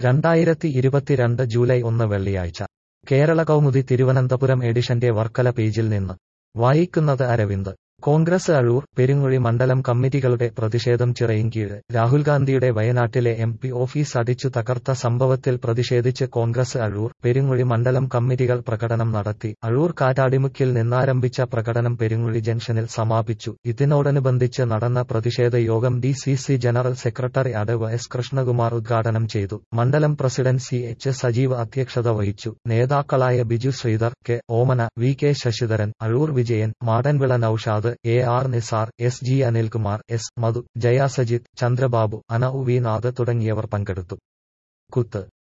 രണ്ടായിരത്തി ഇരുപത്തിരണ്ട് ജൂലൈ ഒന്ന് വെള്ളിയാഴ്ച കേരള കൗമുദി തിരുവനന്തപുരം എഡിഷന്റെ വർക്കല പേജിൽ നിന്ന് വായിക്കുന്നത് അരവിന്ദ് കോൺഗ്രസ് അഴൂർ പെരുങ്ങുഴി മണ്ഡലം കമ്മിറ്റികളുടെ പ്രതിഷേധം ചിറയിൻകീഴ് രാഹുൽ ഗാന്ധിയുടെ വയനാട്ടിലെ എം പി ഓഫീസ് അടിച്ചു തകർത്ത സംഭവത്തിൽ പ്രതിഷേധിച്ച് കോൺഗ്രസ് അഴൂർ പെരുങ്ങുഴി മണ്ഡലം കമ്മിറ്റികൾ പ്രകടനം നടത്തി അഴൂർ കാറ്റാടിമുക്കിൽ നിന്നാരംഭിച്ച പ്രകടനം പെരുങ്ങുഴി ജംഗ്ഷനിൽ സമാപിച്ചു ഇതിനോടനുബന്ധിച്ച് നടന്ന പ്രതിഷേധ യോഗം D C C general secretary അടവ് എസ് കൃഷ്ണകുമാർ ഉദ്ഘാടനം ചെയ്തു മണ്ഡലം പ്രസിഡന്റ് സി എച്ച് സജീവ് അധ്യക്ഷത വഹിച്ചു നേതാക്കളായ Biju Sreedhar K Omana V K Sasidharan Azhoor Vijayan Madanvila Noushad A R Nizar S G Anilkumar S Madhu Jaya Sajith Chandrababu അന ഉ വി നാഥ് തുടങ്ങിയവർ പങ്കെടുത്തു കുത്ത്